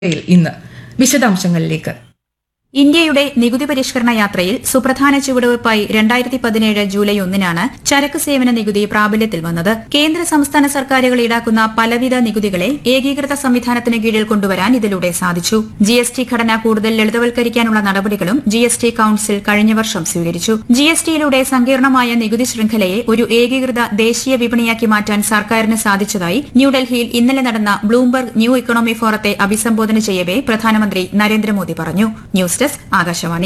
യിൽ ഇന്ന് വിശദാംശങ്ങളിലേക്ക് ഇന്ത്യയുടെ നികുതി പരിഷ്കരണ യാത്രയിൽ സുപ്രധാന ചുവടുവയ്പായി രണ്ടായിരത്തി പതിനേഴ് ജൂലൈ ഒന്നിനാണ് ചരക്ക് സേവന നികുതി പ്രാബല്യത്തിൽ വന്നത് കേന്ദ്ര സംസ്ഥാന സർക്കാരുകൾ ഈടാക്കുന്ന പലവിധ നികുതികളെ ഏകീകൃത സംവിധാനത്തിന് കീഴിൽ കൊണ്ടുവരാൻ ഇതിലൂടെ സാധിച്ചു ജി എസ് ടി ഘടന കൂടുതൽ ലളിതവൽക്കരിക്കാനുള്ള നടപടികളും ജി എസ് ടി കൌൺസിൽ കഴിഞ്ഞ വർഷം സ്വീകരിച്ചു ജി എസ് ടിയിലൂടെ സങ്കീർണമായ നികുതി ശൃംഖലയെ ഒരു ഏകീകൃത ദേശീയ വിപണിയാക്കി മാറ്റാൻ സർക്കാരിന് സാധിച്ചതായി ന്യൂഡൽഹിയിൽ ഇന്നലെ നടന്ന ബ്ലൂംബർഗ് ന്യൂ ഇക്കണോമി ഫോറത്തെ അഭിസംബോധന ചെയ്യവെ പ്രധാനമന്ത്രി നരേന്ദ്രമോദി പറഞ്ഞു ന്യൂസ് ഡെസ്ക് ആകാശവാണി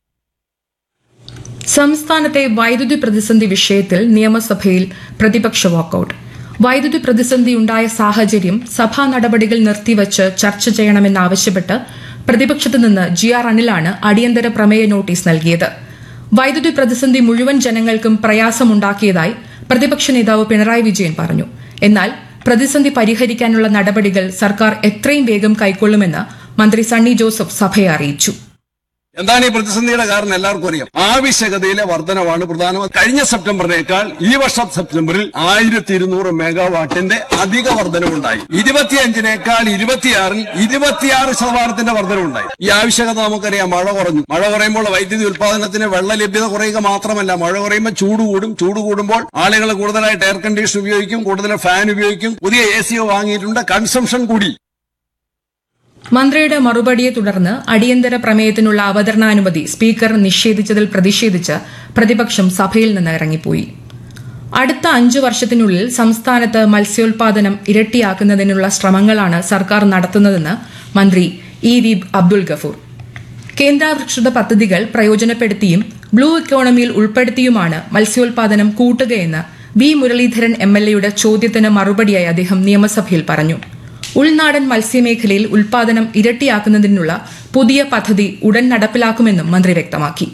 സംസ്ഥാനത്തെ വൈദ്യുതി പ്രതിസന്ധി വിഷയത്തിൽ നിയമസഭയിൽ പ്രതിപക്ഷ വാക്കൌട്ട് വൈദ്യുതി പ്രതിസന്ധി ഉണ്ടായ സാഹചര്യം സഭാ നടപടികൾ നിർത്തിവച്ച് ചർച്ച ചെയ്യണമെന്നാവശ്യപ്പെട്ട് പ്രതിപക്ഷത്തു നിന്ന് ജി ആർ അനിലാണ് അടിയന്തര പ്രമേയ നോട്ടീസ് നൽകിയത് വൈദ്യുതി പ്രതിസന്ധി മുഴുവൻ ജനങ്ങൾക്കും പ്രയാസമുണ്ടാക്കിയതായി പ്രതിപക്ഷ നേതാവ് പിണറായി വിജയൻ പറഞ്ഞു എന്നാൽ പ്രതിസന്ധി പരിഹരിക്കാനുള്ള നടപടികൾ സർക്കാർ എത്രയും വേഗം കൈക്കൊള്ളുമെന്ന് മന്ത്രി സണ്ണി ജോസഫ് സഭയെ അറിയിച്ചു എന്താണ് ഈ പ്രതിസന്ധിയുടെ കാരണം എല്ലാവർക്കും അറിയാം ആവശ്യകതയിലെ വർധനവാണ് പ്രധാനമന്ത്രി കഴിഞ്ഞ സെപ്റ്റംബറിനേക്കാൾ ഈ വർഷം സെപ്റ്റംബറിൽ ആയിരത്തി ഇരുന്നൂറ് മെഗാവാട്ടിന്റെ അധിക വർധനവുണ്ടായി ഇരുപത്തിയഞ്ചിനേക്കാൾ ഇരുപത്തിയാറിൽ ഇരുപത്തിയാറ് ശതമാനത്തിന്റെ വർധനവുണ്ടായി ഈ ആവശ്യകത നമുക്കറിയാം മഴ കുറഞ്ഞു മഴ കുറയുമ്പോൾ വൈദ്യുതി ഉൽപാദനത്തിന് വെള്ള ലഭ്യത കുറയുക മാത്രമല്ല മഴ കുറയുമ്പോൾ ചൂട് കൂടും ചൂട് കൂടുമ്പോൾ ആളുകൾ കൂടുതലായിട്ട് എയർ കണ്ടീഷൻ ഉപയോഗിക്കും കൂടുതൽ ഫാൻ ഉപയോഗിക്കും പുതിയ എ സിയോ വാങ്ങിയിട്ടുണ്ട് കൺസംഷൻ കൂടി മന്ത്രിയുടെ മറുപടിയെ തുടർന്ന് അടിയന്തര പ്രമേയത്തിനുള്ള അവതരണാനുമതി സ്പീക്കർ നിഷേധിച്ചതിൽ പ്രതിഷേധിച്ച് പ്രതിപക്ഷം സഭയിൽ നിന്ന് ഇറങ്ങിപ്പോയി അടുത്ത അഞ്ചു വർഷത്തിനുള്ളിൽ സംസ്ഥാനത്ത് മത്സ്യോൽപാദനം ഇരട്ടിയാക്കുന്നതിനുള്ള ശ്രമങ്ങളാണ് സർക്കാർ നടത്തുന്നതെന്ന് മന്ത്രി ഇ വി അബ്ദുൽ ഗഫൂർ കേന്ദ്രാവിഷ്കൃത പദ്ധതികൾ പ്രയോജനപ്പെടുത്തിയും ബ്ലൂ ഇക്കോണമിയിൽ ഉൾപ്പെടുത്തിയുമാണ് മത്സ്യോൽപാദനം കൂട്ടുകയെന്ന് വി മുരളീധരൻ എം എൽ എയുടെ ചോദ്യത്തിന് മറുപടിയായി അദ്ദേഹം നിയമസഭയിൽ പറഞ്ഞു ഉൾനാടൻ മത്സ്യമേഖലയിൽ ഉൽപാദനം ഇരട്ടിയാക്കുന്നതിനുള്ള പുതിയ പദ്ധതി ഉടൻ നടപ്പിലാക്കുമെന്നും മന്ത്രി വ്യക്തമാക്കി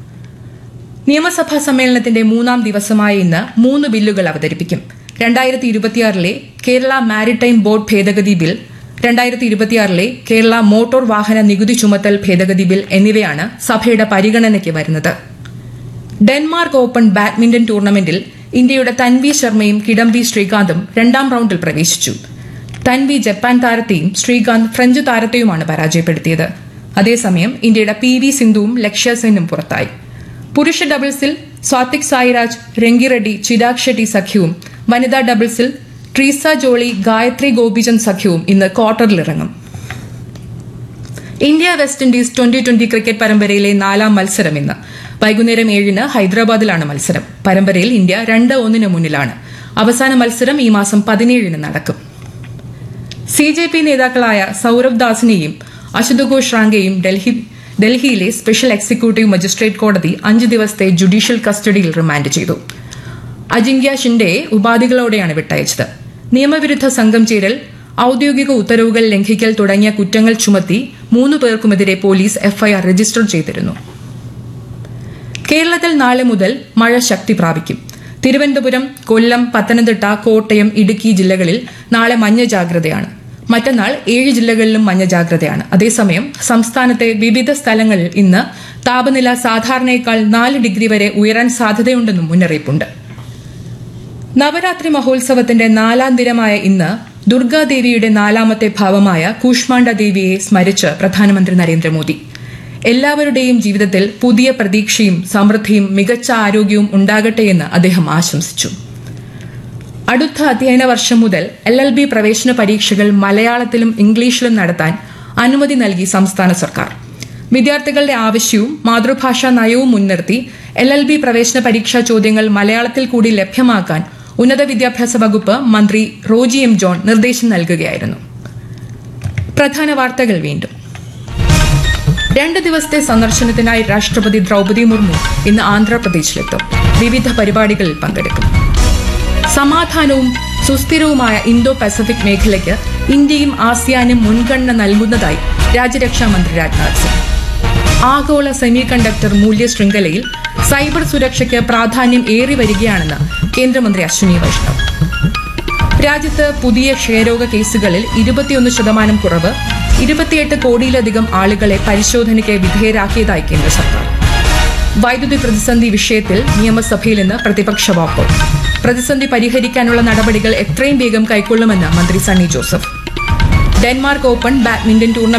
നിയമസഭാ സമ്മേളനത്തിന്റെ മൂന്നാം ദിവസമായ ഇന്ന് മൂന്ന് ബില്ലുകൾ അവതരിപ്പിക്കും രണ്ടായിരത്തി ഇരുപത്തിയാറിലെ കേരള മാരിടൈം ബോർഡ് ഭേദഗതി ബിൽ രണ്ടായിരത്തി ഇരുപത്തിയാറിലെ കേരള മോട്ടോർ വാഹന നികുതി ചുമത്തൽ ഭേദഗതി ബിൽ എന്നിവയാണ് സഭയുടെ പരിഗണനയ്ക്ക് വരുന്നത് ഡെൻമാർക്ക് ഓപ്പൺ ബാഡ്മിന്റൺ ടൂർണമെന്റിൽ ഇന്ത്യയുടെ തൻവി ശർമ്മയും കിഡംബി ശ്രീകാന്തും രണ്ടാം റൌണ്ടിൽ പ്രവേശിച്ചു തൻവി ജപ്പാൻ താരത്തെയും ശ്രീകാന്ത് ഫ്രഞ്ച് താരത്തെയുമാണ് പരാജയപ്പെടുത്തിയത് അതേസമയം ഇന്ത്യയുടെ പി വി സിന്ധുവും ലക്ഷ്യ സെന്നും പുറത്തായി പുരുഷ ഡബിൾസിൽ സ്വാതിക് സായിരാജ് രംഗിറെഡ്ഡി ചിരാഗ് ഷെട്ടി സഖ്യവും വനിതാ ഡബിൾസിൽ ട്രീസ ജോളി ഗായത്രി ഗോപിചന്ദ് സഖ്യവും ഇന്ന് ക്വാർട്ടറിലിറങ്ങും India West Indies twenty twenty cricket പരമ്പരയിലെ നാലാം മത്സരം ഇന്ന് വൈകുന്നേരം ഏഴിന് ഹൈദരാബാദിലാണ് മത്സരം പരമ്പരയിൽ ഇന്ത്യ രണ്ട് ഒന്നിന് മുന്നിലാണ് അവസാന മത്സരം ഈ മാസം പതിനേഴിന് നടക്കും സി ജെ പി നേതാക്കളായ സൌരവ് ദാസിനെയും അശുതോഘോഷ് റാങ്കെയും ഡൽഹി ഡൽഹിയിലെ സ്പെഷ്യൽ എക്സിക്യൂട്ടീവ് മജിസ്ട്രേറ്റ് കോടതി അഞ്ച് ദിവസത്തെ ജുഡീഷ്യൽ കസ്റ്റഡിയിൽ റിമാൻഡ് ചെയ്തു അജിങ്ക്യ ഷിൻഡെയെ ഉപാധികളോടെയാണ് വിട്ടയച്ചത് നിയമവിരുദ്ധ സംഘം ചേരൽ ഔദ്യോഗിക ഉത്തരവുകൾ ലംഘിക്കൽ തുടങ്ങിയ കുറ്റങ്ങൾ ചുമത്തി മൂന്ന് പേർക്കുമെതിരെ പോലീസ് എഫ്ഐആർ രജിസ്റ്റർ ചെയ്തിരുന്നു കേരളത്തിൽ നാളെ മുതൽ മഴ ശക്തി പ്രാപിക്കും തിരുവനന്തപുരം കൊല്ലം പത്തനംതിട്ട കോട്ടയം ഇടുക്കി ജില്ലകളിൽ നാളെ മഞ്ഞ ജാഗ്രതയാണ് മറ്റന്നാൾ ഏഴ് ജില്ലകളിലും മഞ്ഞ ജാഗ്രതയാണ് അതേസമയം സംസ്ഥാനത്തെ വിവിധ സ്ഥലങ്ങളിൽ ഇന്ന് താപനില സാധാരണയേക്കാൾ നാല് ഡിഗ്രി വരെ ഉയരാൻ സാധ്യതയുണ്ടെന്നും മുന്നറിയിപ്പുണ്ട് നവരാത്രി മഹോത്സവത്തിന്റെ നാലാം ദിനമായ ഇന്ന് ദുർഗാദേവിയുടെ നാലാമത്തെ ഭാവമായ കൂഷ്മാണ്ഡ ദേവിയെ സ്മരിച്ച് പ്രധാനമന്ത്രി നരേന്ദ്രമോദി എല്ലാവരുടെയും ജീവിതത്തിൽ പുതിയ പ്രതീക്ഷയും സമൃദ്ധിയും മികച്ച ആരോഗ്യവും ഉണ്ടാകട്ടെയെന്ന് അദ്ദേഹം ആശംസിച്ചു അടുത്ത അധ്യയന വർഷം മുതൽ എൽ എൽ ബി പ്രവേശന പരീക്ഷകൾ മലയാളത്തിലും ഇംഗ്ലീഷിലും നടത്താൻ അനുമതി നൽകി സംസ്ഥാന സർക്കാർ വിദ്യാർത്ഥികളുടെ ആവശ്യവും മാതൃഭാഷാ നയവും മുൻനിർത്തി എൽ എൽ ബി പ്രവേശന പരീക്ഷാ ചോദ്യങ്ങൾ മലയാളത്തിൽ കൂടി ലഭ്യമാക്കാൻ ഉന്നത വിദ്യാഭ്യാസ വകുപ്പ് മന്ത്രി റോജി എം ജോൺ നിർദ്ദേശം നൽകുകയായിരുന്നു പ്രധാന വാർത്തകൾ വീണ്ടും രണ്ട് ദിവസത്തെ സന്ദർശനത്തിനായി രാഷ്ട്രപതി ദ്രൗപദി മുർമു ഇന്ന് ആന്ധ്രാപ്രദേശിലെത്തും വിവിധ പരിപാടികളിൽ പങ്കെടുക്കും സമാധാനവും സുസ്ഥിരവുമായ ഇന്തോ പസഫിക് മേഖലയ്ക്ക് ഇന്ത്യയും ആസിയാനും മുൻഗണന നൽകുന്നതായി രാജ്യരക്ഷാ മന്ത്രി രാജ്നാഥ് സിംഗ് ആഗോള സെമി കണ്ടക്ടർ മൂല്യ ശൃംഖലയിൽ സൈബർ സുരക്ഷയ്ക്ക് പ്രാധാന്യം ഏറി വരികയാണെന്ന് കേന്ദ്രമന്ത്രി അശ്വിനി വൈഷ്ണവ് രാജ്യത്ത് പുതിയ ക്ഷയരോഗ കേസുകളിൽ ഇരുപത്തിയൊന്ന് ശതമാനം കുറവ് ഇരുപത്തിയെട്ട് കോടിയിലധികം ആളുകളെ പരിശോധനയ്ക്ക് വിധേയരാക്കിയതായി കേന്ദ്ര സർക്കാർ വൈദ്യുതി പ്രതിസന്ധി വിഷയത്തിൽ നിയമസഭയിൽ ഇന്ന് പ്രതിപക്ഷ വാക്കൌട്ട് പ്രതിസന്ധി പരിഹരിക്കാനുള്ള നടപടികൾ എത്രയും വേഗം കൈക്കൊള്ളുമെന്ന് മന്ത്രി Sunny Joseph Denmark open badminton tournament